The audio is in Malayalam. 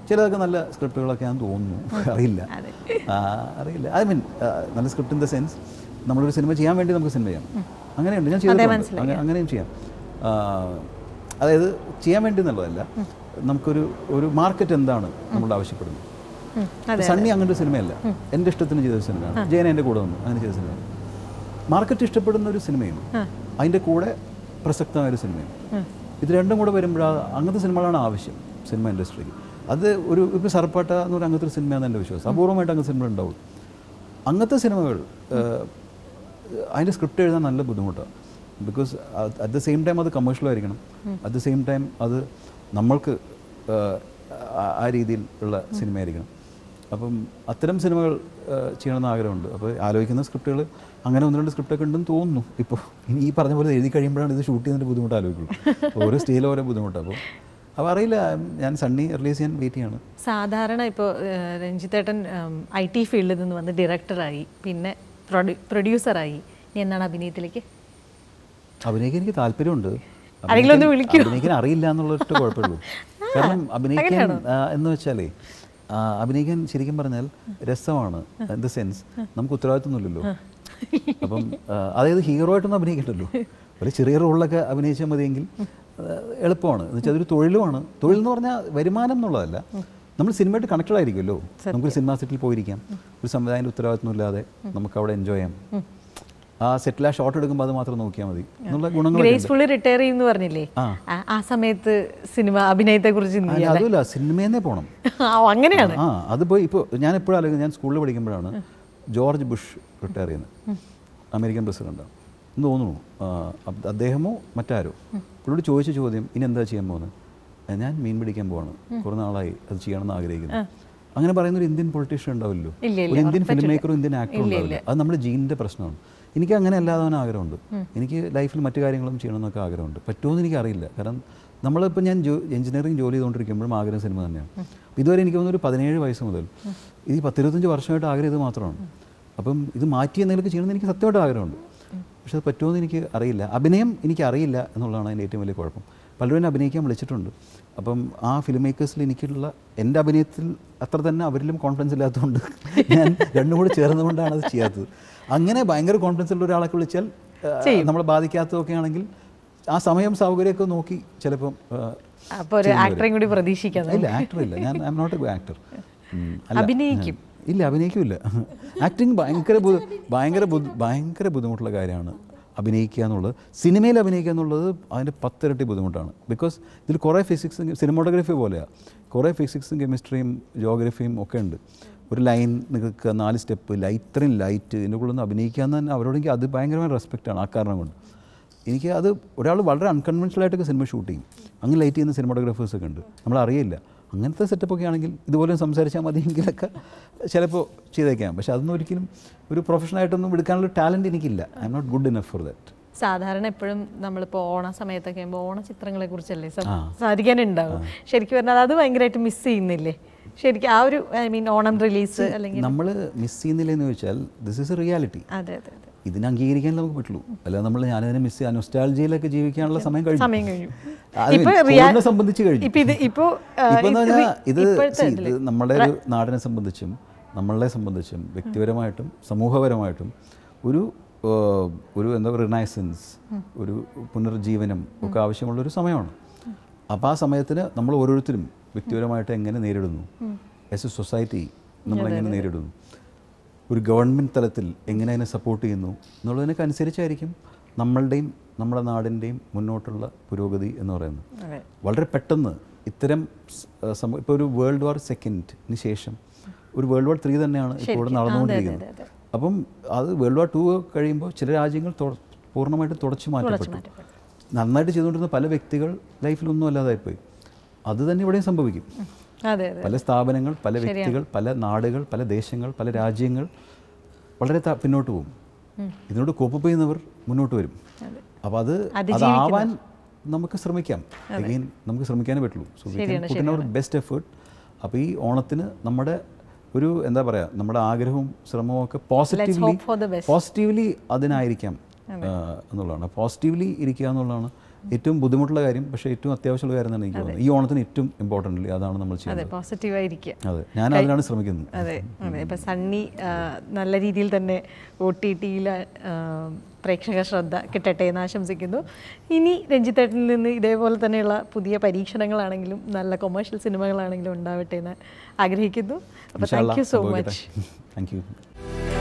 ചിലതൊക്കെ നല്ല സ്ക്രിപ്റ്റുകളൊക്കെ ഞാൻ തോന്നുന്നു അറിയില്ല ആ, അറിയില്ല ഐ മീൻ നല്ല സ്ക്രിപ്റ്റ് ഇൻ ദ സെൻസ് നമ്മളൊരു സിനിമ ചെയ്യാൻ വേണ്ടി നമുക്ക് സിനിമ ചെയ്യാം അങ്ങനെയുണ്ട് ഞാൻ ചെയ്തിട്ടുണ്ട് അങ്ങ- അങ്ങനെയും ചെയ്യാം ആ, അതായത് ചെയ്യാൻ വേണ്ടി എന്നുള്ളതല്ല നമുക്കൊരു ഒരു മാർക്കറ്റ് എന്താണ് നമ്മൾ ആവശ്യപ്പെടുന്നത് ഉം. സണ്ണി അങ്ങനത്തെ ഒരു സിനിമയല്ല എൻ്റെ ഇഷ്ടത്തിന് ചെയ്ത സിനിമയാണ് ജയന എൻ്റെ കൂടെ വന്നു അങ്ങനെ ചെയ്ത സിനിമയാണ് മാർക്കറ്റ് ഇഷ്ടപ്പെടുന്ന ഒരു സിനിമയും അതിൻ്റെ കൂടെ പ്രസക്തമായ ഒരു സിനിമയും ഇത് രണ്ടും കൂടെ വരുമ്പോഴാണ് അങ്ങനത്തെ സിനിമകളാണ് ആവശ്യം സിനിമ ഇൻഡസ്ട്രിക്ക് അത് ഒരു ഇപ്പോൾ സർപ്പാട്ട എന്ന് പറയുന്ന അങ്ങനത്തെ ഒരു സിനിമയാണെന്ന് എൻ്റെ വിശ്വാസം അപൂർവമായിട്ട് അങ്ങനത്തെ സിനിമ ഉണ്ടാവും അങ്ങനത്തെ സിനിമകൾ ഏഹ്, അതിൻ്റെ സ്ക്രിപ്റ്റ് എഴുതാൻ നല്ല ബുദ്ധിമുട്ടാണ് because at the same time അത് കമേഴ്ഷ്യൽ ആയിരിക്കണം അറ്റ് ദ സെയിം ടൈം അത് നമ്മൾക്ക് ഏഹ്, ആ- ആ രീതിയിൽ ഉള്ള സിനിമയായിരിക്കണം അപ്പം അത്തരം സിനിമകൾ ഏഹ്, ചെയ്യണമെന്ന് ആഗ്രഹമുണ്ട് അപ്പോൾ ആലോചിക്കുന്ന സ്ക്രിപ്റ്റുകൾ അങ്ങനെ ഒന്ന് രണ്ട് സ്ക്രിപ്റ്റൊക്കെ ഉണ്ടെന്ന് തോന്നുന്നു ഇപ്പോൾ ഇനി ഈ പറഞ്ഞ പോലെ എഴുതി കഴിയുമ്പോഴാണ് ഇത് ഷൂട്ട് ചെയ്യുന്നതിൻ്റെ ബുദ്ധിമുട്ട് ആലോചിക്കുള്ളൂ ഓരോ സ്റ്റേയിൽ ഓരോ ബുദ്ധിമുട്ടാണ് അപ്പോൾ അപ്പോൾ അറിയില്ല ഞാൻ സണ്ണി റിലീസ് ചെയ്യാൻ വെയിറ്റ് ചെയ്യാണ് സാധാരണ ഇപ്പോൾ രഞ്ജിത്തേട്ടൻ ഐ ടി ഫീൽഡിൽ നിന്ന് വന്ന് ഡയറക്ടറായി പിന്നെ പ്രൊഡ്യൂസറായി ഇനി എന്നാണ് അഭിനയത്തിലേക്ക് അഭിനയിക്കാൻ എനിക്ക് താല്പര്യമുണ്ട് ആരെങ്കിലും ഒന്ന് അഭിനയിക്കാൻ- അഭിനയിക്കാൻ അറിയില്ല എന്നുള്ളൊരു കുഴപ്പമുള്ളൂ കാരണം അഭിനയിക്കാൻ ആ, എന്ന് വെച്ചാലേ ആ, അഭിനയിക്കാൻ ശരിക്കും പറഞ്ഞാൽ രസമാണ് ഇൻ ദ സെൻസ് നമുക്ക് ഉത്തരവാദിത്തമൊന്നുമില്ലല്ലോ അപ്പം ആ, അതായത് ഹീറോ ആയിട്ടൊന്നും അഭിനയിക്കണ്ടല്ലോ ഒരു ചെറിയ റോളിലൊക്കെ അഭിനയിച്ചാൽ മതിയെങ്കിൽ ആ, എളുപ്പമാണ് എന്ന് വെച്ചാൽ അതൊരു തൊഴിലുമാണ് തൊഴിൽ എന്ന് പറഞ്ഞാൽ വരുമാനം എന്നുള്ളതല്ല നമ്മൾ സിനിമയായിട്ട് കണക്റ്റഡ് ആയിരിക്കുമല്ലോ നമുക്കൊരു സിനിമാ സെറ്റിൽ പോയിരിക്കാം ഒരു സംവിധായകൻ്റെ ഉത്തരവാദിത്വം ഇല്ലാതെ നമുക്ക് അവിടെ എൻജോയ് ചെയ്യാം ആ സെറ്റിൽ ആ ഷോട്ട് എടുക്കുമ്പോൾ അത് മാത്രം നോക്കിയാൽ മതി എന്നുള്ള ഗുണങ്ങൾ ഗ്രേസ്ഫുള്ളി റിട്ടയർ ചെയ്യുന്നു പറഞ്ഞില്ലേ ആ. ആ- ആ സമയത്ത് സിനിമ അഭിനയത്തെ കുറിച്ച് അതുമല്ല സിനിമയെന്നേ പോകണം അങ്ങനെയാണ് ആ അതിപ്പോൾ ഇപ്പോൾ ഞാൻ എപ്പോഴും ആലോചിക്കുന്നത് ഞാൻ സ്കൂളിൽ പഠിക്കുമ്പോഴാണ് ജോർജ് ബുഷ് റിട്ടയർ ചെയ്യുന്നത് അമേരിക്കൻ പ്രസിഡന്റാണ് എന്ന് തോന്നുന്നു ആ, അബ് അദ്ദേഹമോ മറ്റാരോ പുള്ളിയോട് ചോദിച്ച ചോദ്യം ഇനി എന്താ ചെയ്യാൻ പോകുന്നത് "ഏ, ഞാൻ മീൻ പിടിക്കാൻ പോവാണ് കുറേ നാളായി അത് ചെയ്യണമെന്ന് ആഗ്രഹിക്കുന്നു അങ്ങനെ പറയുന്ന ഒരു ഇന്ത്യൻ പൊളിറ്റീഷ്യൻ ഉണ്ടാവില്ലോ ഇല്ല, ഒരു ഇന്ത്യൻ ഫിലിം മേക്കറും ഇന്ത്യൻ ആക്ടറും ഉണ്ടാവില്ല അത് നമ്മുടെ ജീനിൻ്റെ പ്രശ്നമാണ് എനിക്ക് അങ്ങനെ അല്ലാതാവാൻ ആഗ്രഹമുണ്ട് എനിക്ക് ലൈഫിൽ മറ്റു കാര്യങ്ങളും ചെയ്യണമെന്നൊക്കെ ആഗ്രഹമുണ്ട് പറ്റുമോയെന്ന് എനിക്കറിയില്ല കാരണം നമ്മളിപ്പോൾ ഞാൻ ജോ എഞ്ചിനീയറിംഗ് ജോലി ചെയ്തുകൊണ്ടിരിക്കുമ്പോഴും ആഗ്രഹം സിനിമ തന്നെയാണ് അപ്പോൾ ഇതുവരെ എനിക്ക് തോന്നുന്നു ഒരു പതിനേഴ് വയസ്സ് മുതൽ ഈ പത്തിരുപത്തഞ്ച് വർഷമായിട്ട് ആഗ്രഹം ഇത് മാത്രമാണ് അപ്പം ഇത് മാറ്റി എന്തെങ്കിലുമൊക്കെ ചെയ്യണമെന്ന് എനിക്ക് സത്യമായിട്ട് ആഗ്രഹമുണ്ട് പക്ഷെ അത് പറ്റുമോയെന്ന് എനിക്ക് അറിയില്ല അഭിനയം എനിക്ക് അറിയില്ല എന്നുള്ളതാണ് അതിൻ്റെ ഏറ്റവും വലിയ കുഴപ്പം പലരും എന്നെ അഭിനയിക്കാൻ വിളിച്ചിട്ടുണ്ട് അപ്പം ആ ഫിലിം മേക്കേഴ്സിൽ എനിക്കുള്ള എൻ്റെ അഭിനയത്തിൽ അത്ര തന്നെ അവരിലും കോൺഫിഡൻസ് ഇല്ലാത്തതുകൊണ്ട് ഞാൻ രണ്ടും കൂടെ ചേർന്നുകൊണ്ടാണ് അത് ചെയ്യാത്തത് അങ്ങനെ ഭയങ്കര കോൺഫിഡൻസ് ഉള്ള ഒരാളൊക്കെ വിളിച്ചാൽ ആ, നമ്മളെ ബാധിക്കാത്തതൊക്കെ ആണെങ്കിൽ ആ സമയം സൗകര്യമൊക്കെ നോക്കി ചിലപ്പം ആ, അപ്പൊ ഒരു ആക്ടറേയും കൂടി പ്രതീക്ഷിക്കാം ഇല്ല ആക്ടർ ഇല്ല ഞാൻ I'm not a actor അഭിനയിക്കും. ഇല്ല അഭിനയിക്കില്ല ആക്ടിങ് ഭയങ്കര ബുദ്ധി- ഭയങ്കര ബുദ്ധി- ഭയങ്കര ബുദ്ധിമുട്ടുള്ള കാര്യമാണ് അഭിനയിക്കുക എന്നുള്ളത് സിനിമയിൽ അഭിനയിക്കുക എന്നുള്ളത് അതിൻ്റെ പത്തിരട്ടി ബുദ്ധിമുട്ടാണ് ബിക്കോസ് ഇതിൽ കുറേ ഫിസിക്സും സിനിമോട്ടോഗ്രഫി പോലെയാണ് കുറേ ഫിസിക്സും കെമിസ്ട്രിയും ജോഗ്രഫിയും ഒക്കെ ഉണ്ട് ഒരു ലൈൻ നിൽക്കുക നാല് സ്റ്റെപ്പ് ലൈറ്റ് ഇത്രയും ലൈറ്റ് ഇതിൻ്റെ കൂടെ ഒന്ന് അഭിനയിക്കുക എന്ന് തന്നെ അവരോടെങ്കിൽ അത് ഭയങ്കരമായ റെസ്പെക്റ്റാണ് ആ കാരണം കൊണ്ട് എനിക്ക് അത് ഒരാൾ വളരെ അൺകൺവെൻഷണൽ ആയിട്ടൊക്കെ സിനിമ ഷൂട്ട് ചെയ്യും അങ്ങനെ ലൈറ്റ് ചെയ്യുന്ന സിനിമാറ്റോഗ്രാഫേഴ്സ് ഒക്കെ ഉണ്ട് നമ്മൾ അറിയില്ല അങ്ങനത്തെ സെറ്റപ്പ് ഒക്കെ ആണെങ്കിൽ ഇതുപോലെ സംസാരിച്ചാൽ മതിയെങ്കിലൊക്കെ ചിലപ്പോൾ ചെയ്തേക്കാം പക്ഷെ അതൊന്നും ഒരിക്കലും ഒരു പ്രൊഫഷനായിട്ടൊന്നും എടുക്കാനുള്ള ടാലൻറ്റ് എനിക്കില്ല I'm not good enough for that സാധാരണ എപ്പോഴും നമ്മളിപ്പോൾ ഓണ സമയത്തൊക്കെ ആകുമ്പോൾ ഓണ ചിത്രങ്ങളെ കുറിച്ചല്ലേ സംസാരിക്കാനുണ്ടാവും ശരിക്കും പറഞ്ഞാൽ അത് ഭയങ്കരമായിട്ട് മിസ് ചെയ്യുന്നില്ലേ ശരിക്കും ആ ഒരു ഐ മീൻ ഓണം റിലീസ് അല്ലെങ്കിൽ നമ്മൾ മിസ് ചെയ്യുന്നില്ലെന്ന് ചോദിച്ചാൽ ദിസ് ഈസ് എ റിയാലിറ്റി അതെ അതെ അതെ ഇതിനെ അംഗീകരിക്കാൻ നമുക്ക് പറ്റുള്ളൂ അല്ലാതെ നമ്മൾ ഞാനതിനെ മിസ് ചെയ്യാൻ നൊസ്റ്റാൾജിയിലൊക്കെ ജീവിക്കാനുള്ള സമയം കഴിഞ്ഞു സമയം കഴിഞ്ഞു അത് ഇപ്പൊ mean, റിയാ- കോവിഡിനെ സംബന്ധിച്ച് കഴിഞ്ഞു ഇപ്പൊ ഇത് ഇപ്പോ ആ, ഇപ്പൊ എന്ന് ഇത് പറഞ്ഞാൽ ഇത് ഇപ്പോഴത്തെ see, ഇത് നമ്മുടെ ഒരു നാടിനെ സംബന്ധിച്ചും നമ്മളെ സംബന്ധിച്ചും വ്യക്തിപരമായിട്ടും സമൂഹപരമായിട്ടും ഒരു ആ, ഒരു എന്താ പറയുക റിനൈസൻസ് ഒരു പുനർജീവനം ഒക്കെ ആവശ്യമുള്ള ഒരു സമയമാണ് അപ്പോൾ ആ സമയത്തിന് നമ്മൾ ഓരോരുത്തരും വ്യക്തിപരമായിട്ട് എങ്ങനെ നേരിടുന്നു ആസ് എ സൊസൈറ്റി നമ്മളെങ്ങനെ നേരിടുന്നു ഒരു ഗവൺമെൻറ് തലത്തിൽ എങ്ങനെ അതിനെ സപ്പോർട്ട് ചെയ്യുന്നു എന്നുള്ളതിനൊക്കെ അനുസരിച്ചായിരിക്കും നമ്മളുടെയും നമ്മുടെ നാടിൻ്റെയും മുന്നോട്ടുള്ള പുരോഗതി എന്ന് പറയുന്നത് അതെ. വളരെ പെട്ടെന്ന് ഇത്തരം ഇപ്പോൾ ഒരു വേൾഡ് വാർ സെക്കൻഡിന് ശേഷം ഒരു വേൾഡ് വാർ ത്രീ തന്നെയാണ് ഇപ്പോൾ ഇവിടെ നടന്നുകൊണ്ടിരിക്കുന്നത് അപ്പം അത് വേൾഡ് വാർ ടു കഴിയുമ്പോൾ ചില രാജ്യങ്ങൾ തൊ- പൂർണ്ണമായിട്ടും തുടച്ചു മാറ്റപ്പെട്ടു നന്നായിട്ട് ചെയ്തുകൊണ്ടിരുന്ന പല വ്യക്തികൾ ലൈഫിലൊന്നും അല്ലാതായിപ്പോയി അത് തന്നെ ഇവിടെയും സംഭവിക്കും അതെ അതെ പല സ്ഥാപനങ്ങൾ പല വ്യക്തികൾ പല നാടുകൾ പല ദേശങ്ങൾ പല രാജ്യങ്ങൾ വളരെ ത- പിന്നോട്ട് പോകും ഇതിനോട് കോപ്പ് ചെയ്യുന്നവർ മുന്നോട്ട് വരും അപ്പോൾ അത് അതാവാൻ നമുക്ക് ശ്രമിക്കാം അഗെയിൻ നമുക്ക് ശ്രമിക്കാനേ പറ്റുള്ളൂ so we can put our best effort അപ്പോൾ ഈ ഓണത്തിന് നമ്മുടെ ഒരു എന്താ പറയുക നമ്മുടെ ആഗ്രഹവും ശ്രമവും ഒക്കെ പോസിറ്റീവ്ലി for the പോസിറ്റീവ്ലി അതിനായിരിക്കാം ആ, എന്നുള്ളതാണ് പോസിറ്റീവ്ലി ഇരിക്കുക എന്നുള്ളതാണ് ഏറ്റവും ബുദ്ധിമുട്ടുള്ള കാര്യം പക്ഷേ ഏറ്റവും അത്യാവശ്യമുള്ള കാര്യം എന്നാണ് എനിക്ക് തോന്നുന്നത് ഈ ഓണത്തിന് ഏറ്റവും ഇമ്പോർട്ടൻ്റ് അതാണ് നമ്മൾ അതെ ചെയ്യുന്നത് പോസിറ്റീവായിരിക്കുക അതെ ഞാൻ അതിനാണ് ശ്രമിക്കുന്നത് അതെ അതെ ഇപ്പം സണ്ണി ആ, നല്ല രീതിയിൽ തന്നെ ഒ ടി ടിയിൽ പ്രേക്ഷക ശ്രദ്ധ കിട്ടട്ടെ എന്ന് ആശംസിക്കുന്നു ഇനി രഞ്ജിത്തേട്ടനിൽ നിന്ന് ഇതേപോലെ തന്നെയുള്ള പുതിയ പരീക്ഷണങ്ങളാണെങ്കിലും നല്ല കൊമേഴ്ഷ്യൽ സിനിമകളാണെങ്കിലും ഉണ്ടാവട്ടെ എന്ന് ആഗ്രഹിക്കുന്നു അപ്പോൾ thank you so much thank U